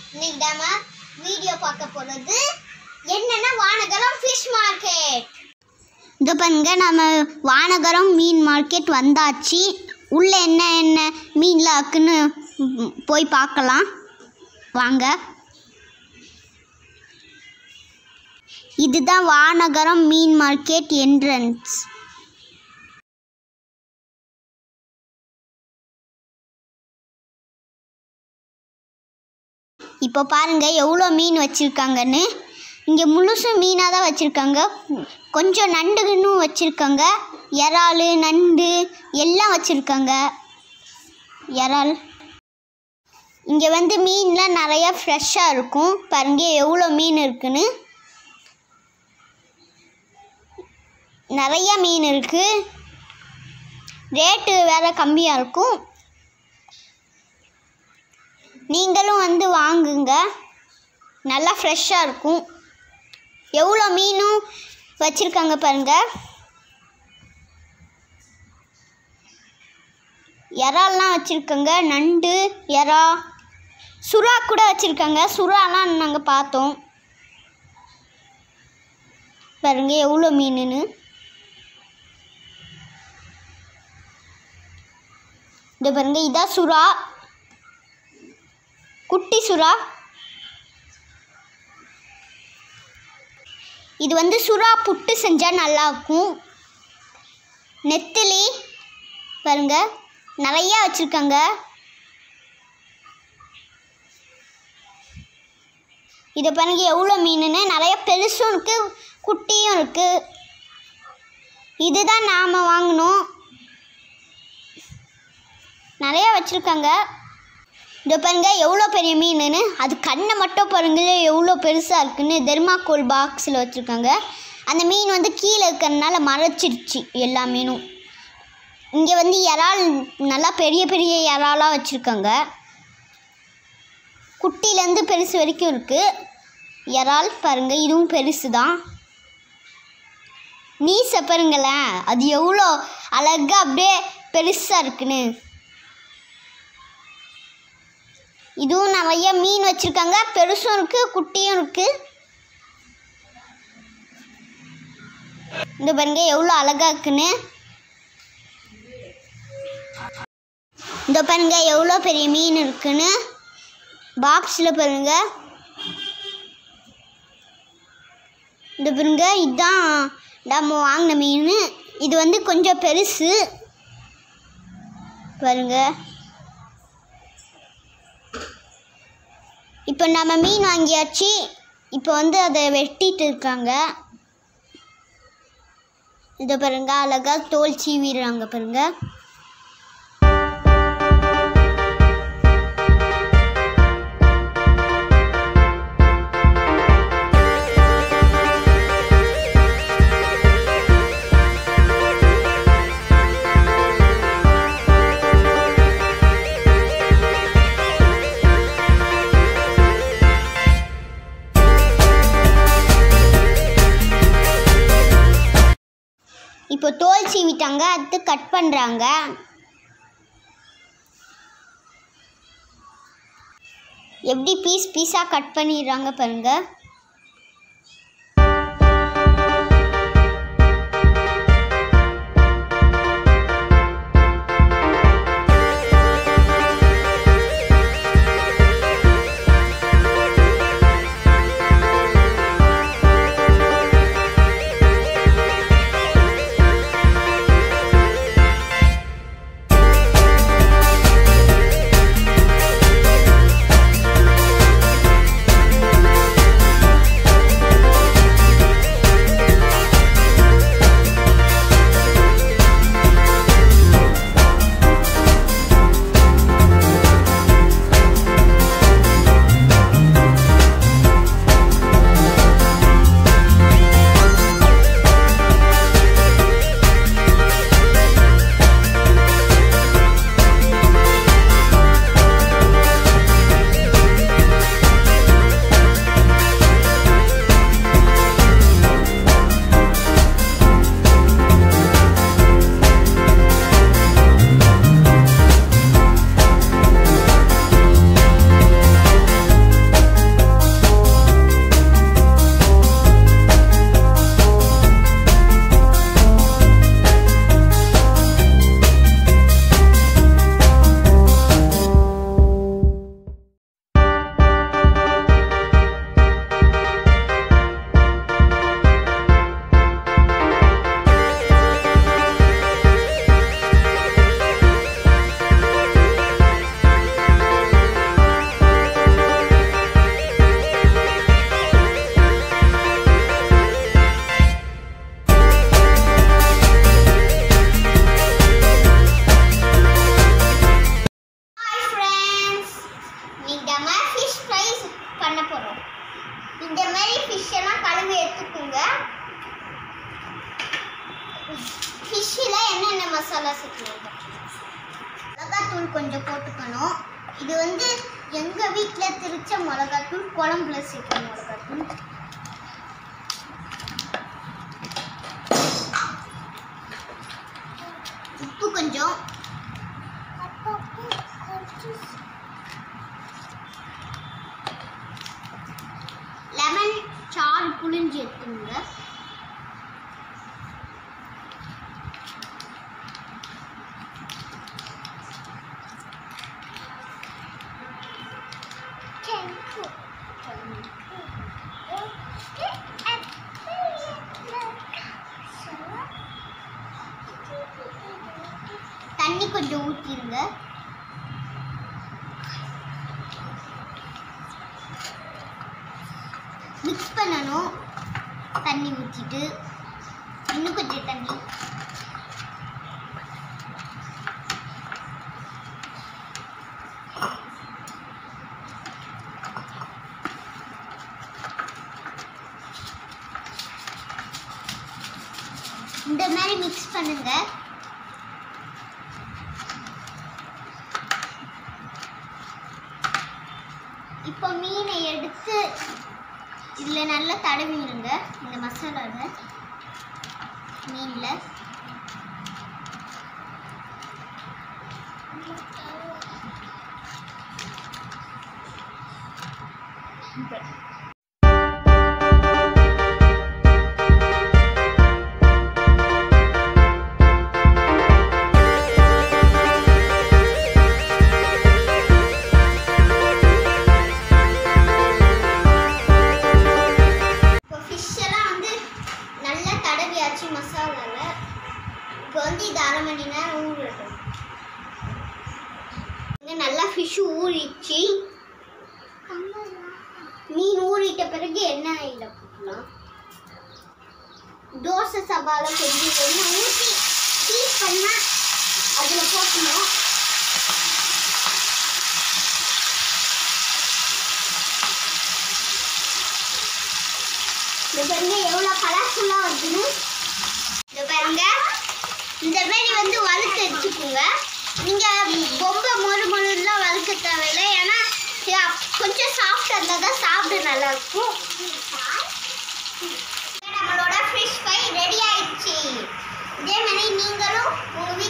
இன்னைக்கு நம்ம வீடியோ பார்க்க போறது என்னன்னா வானகரம் ஃபிஷ் மார்க்கெட் இது பாருங்க நம்ம வானகரம் மீன் மார்க்கெட் வந்தாச்சு உள்ள என்ன என்ன மீன்லாம் இருக்குன்னு ம், போய் பார்க்கலாம் வாங்க இதுதான் வானகரம் மீன் மார்க்கெட் என்ட்ரன்ஸ் இப்போ பாருங்க எவ்வளோ மீன் வச்சுருக்காங்கன்னு இங்கே முழுசும் மீனாக தான் வச்சுருக்காங்க கொஞ்சம் நண்டுகன்னும் வச்சுருக்காங்க இறால் நண்டு எல்லாம் வச்சுருக்காங்க இறால் இங்கே வந்து மீன்லாம் நிறையா ஃப்ரெஷ்ஷாக இருக்கும் பாருங்க எவ்வளோ மீன் இருக்குன்னு நிறைய மீன் இருக்குது ரேட்டு வேறு கம்மியாக இருக்கும் நீங்களும் வந்து வாங்குங்க நல்லா ஃப்ரெஷ்ஷாக இருக்கும் எவ்வளோ மீனும் வச்சுருக்காங்க பாருங்க இறால்லாம் வச்சுருக்காங்க நண்டு இறா சுறா கூட வச்சுருக்காங்க சுறாலாம் நாங்கள் பார்த்தோம் பாருங்க எவ்வளோ மீனுன்னு இந்த பாருங்க இதான் சுறா குட்டி சுறா இது வந்து சுறா புட்டு செஞ்சால் நல்லாயிருக்கும் நெத்திலி பாருங்க நிறையா வச்சுருக்காங்க இதை பாருங்க எவ்வளோ மீனுன்னு நிறைய பெருசும் இருக்குது குட்டியும் இருக்குது இதுதான் நாம் வாங்கினோம் நிறையா வச்சுருக்காங்க இதோ பாருங்க எவ்வளோ பெரிய மீனுன்னு அது கண்ணை மட்டும் பாருங்களேன் எவ்வளோ பெருசாக இருக்குன்னு தெர்மாக்கோல் பாக்ஸில் வச்சுருக்காங்க அந்த மீன் வந்து கீழே இருக்கிறதுனால மறைச்சிருச்சு எல்லா மீனும் இங்கே வந்து இறால் நல்லா பெரிய பெரிய இறாலாக வச்சுருக்காங்க குட்டிலேருந்து பெருசு வரைக்கும் இருக்குது இறால் பாருங்க இதுவும் பெருசு தான் நீசை பாருங்களேன் அது எவ்வளோ அழகாக அப்படியே பெருசாக இருக்குன்னு இதுவும் நிறைய மீன் வச்சுருக்காங்க பெருசும் இருக்குது குட்டியும் இருக்குது இந்த பாருங்க எவ்வளோ அழகாக இருக்குன்னு இந்த பாருங்க எவ்வளோ பெரிய மீன் இருக்குன்னு பாக்ஸில் பாருங்க இந்த பாருங்க இதுதான் நம்ம வாங்கின மீன் இது வந்து கொஞ்சம் பெருசு பாருங்க இப்போ நம்ம மீன் வாங்கியாச்சு இப்போ வந்து அதை வெட்டிட்டு இருக்காங்க இதை பாருங்க அழகா தோல் சீவிடுறாங்க பாருங்க இப்போ தோல் சீவிட்டாங்க அடுத்து கட் பண்ணுறாங்க எப்படி பீஸ் பீஸாக கட் பண்ணிடுறாங்க பாருங்க மசாலா சேர்க்கணும் மிளகாத்தூள் கொஞ்சம் போட்டுக்கணும் இது வந்து எங்கள் வீட்டில் திரிச்ச மிளகாத்தூள் குழம்புல சேர்க்குற மிளகாத்தூள் உப்பு கொஞ்சம் லெமன் சாறு புளிஞ்சு எடுத்துங்க தண்ணி கொஞ்சம் ஊற்றிருங்க மிக்ஸ் பண்ணணும் தண்ணி ஊற்றிட்டு இன்னும் கொஞ்சம் தண்ணி இந்த மாதிரி மிக்ஸ் பண்ணுங்க இப்போ மீனை எடுத்து இதில் நல்லா தடவிடுங்க இந்த மசாலாவை மீனில் இப்போ ஃபிஷ் எல்லாம் வந்து நல்லா தடவியாச்சு மசாலாவில் இப்போ வந்து இது அரை மணி நேரம் ஊறட்டும் இங்க நல்லா ஃபிஷ் ஊறிச்சு மீன் ஊறிட்ட பிறகு எண்ணெய் ஆயில போடலாம் தோசை சவால கொஞ்சம் எண்ணெய் ஊற்றி ஹீட் பண்ணால் அதில் போட்டணும் இந்த பாருங்க எவ்வளோ கலர்ஃபுல்லாக வருதுன்னு இந்த பாருங்க இந்த மாதிரி வந்து வறுத்து எடுத்துக்கோங்க நீங்கள் பொம்பை மொறு மொறுலாம் வறுக்க தேவையில்லை ஏன்னா இது அப்- கொஞ்சம் சாஃப்டாக இருந்தால் தான் சாப்பிட நல்லா இருக்கும் நம்மளோட ஃபிஷ் ஃப்ரை ரெடி ஆயிடுச்சு இதே மாதிரி நீங்களும் உங்கள் வீட்டில்